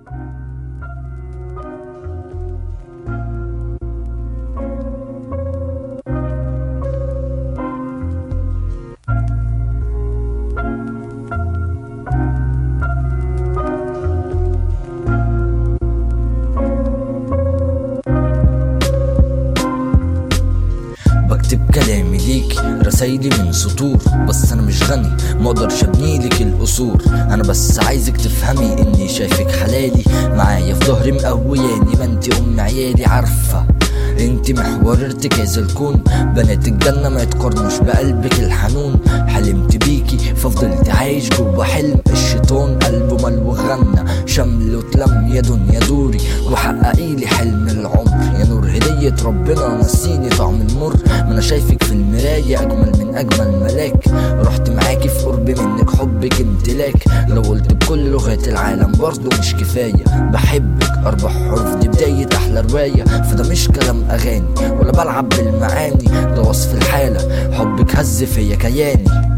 بكتب كلامي ليك رسايلي من سطور بس انا مش غني مقدرش ابنيلك القصور انا بس عايزك تفهمي اني شايفك حلالي معايا في ظهري مقوياني ما انتي ام عيالي عارفه انت محور ارتكاز الكون بنات الجنة ما يتقارنوش بقلبك الحنون حلمت بيكي ففضلت عايش جوا حلم الشيطان قلبه ملو غنى شمل وتلم يا دنيا دوري وحققيلي حلم العمر يا نور هدية ربنا نسيني طعم المر ما انا شايفك في المراية اجمل من اجمل ملاك رحت معاكي في قرب منك حبك امتلاك لو قلت بكل لغات العالم برضه مش كفاية بحبك اربع حروف دي بداية احلى رواية فده مش كلام اغاني ولا بلعب بالمعاني ده وصف الحالة حبك هز فيا كياني